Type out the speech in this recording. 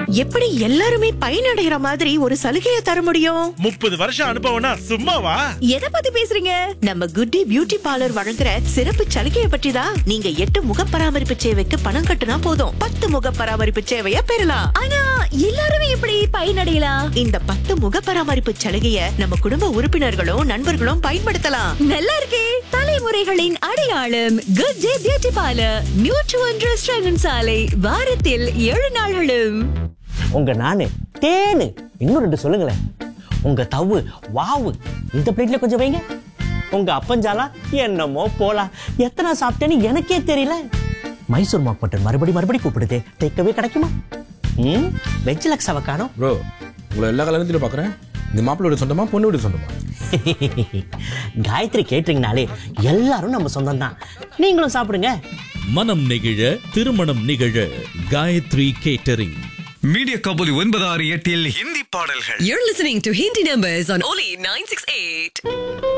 எப்படி எல்லாருமே பயனடைகிற மாதிரி ஒரு சலுகையை தர முடியும் முப்பது வருஷம் அனுபவம்னா சும்மாவா எதை பத்தி பேசுறீங்க நம்ம குட்டி பியூட்டி பார்லர் வழங்குற சிறப்பு சலுகையை பற்றி தான் நீங்க எட்டு முக பராமரிப்பு சேவைக்கு பணம் கட்டுனா போதும் பத்து முக பராமரிப்பு சேவையை பெறலாம் ஆனா எல்லாருமே எப்படி பயனடையலாம் இந்த பத்து முக பராமரிப்பு சலுகையை நம்ம குடும்ப உறுப்பினர்களும் நண்பர்களும் பயன்படுத்தலாம் நல்லா இருக்கே தலைமுறைகளின் அடையாளம் குட் டே பியூட்டி பார்லர் நியூட்ரு ரெஸ்டாரண்ட் சாலை வாரத்தில் ஏழு நாள்களும் உங்க நானு தேனு இன்னும் ரெண்டு சொல்லுங்களேன் உங்க தவு வாவு இந்த பிளேட்ல கொஞ்சம் வைங்க உங்க அப்பஞ்சாலா என்னமோ போலாம் எத்தனை சாப்பிட்டேன்னு எனக்கே தெரியல மைசூர் மாக் மட்டன் மறுபடி மறுபடி கூப்பிடுதே டேக்கவே கிடைக்குமா ம் வெஜ் லக்ஸாவை காணோம் ப்ரோ உங்களை எல்லா கல்யாணத்திலும் பார்க்குறேன் இந்த மாப்பிள்ளோட சொந்தமா பொண்ணு வீடு சொந்தமா காயத்ரி கேட்டீங்கனாலே எல்லாரும் நம்ம சொந்தம் தான் நீங்களும் சாப்பிடுங்க மனம் நெகிழ திருமணம் நிகழ காயத்ரி கேட்டரிங் மீடியா கபோலி ஒன்பது ஆறு எட்டில் ஹிந்தி பாடல்கள் You're listening to Hindi Numbers on Oli 968.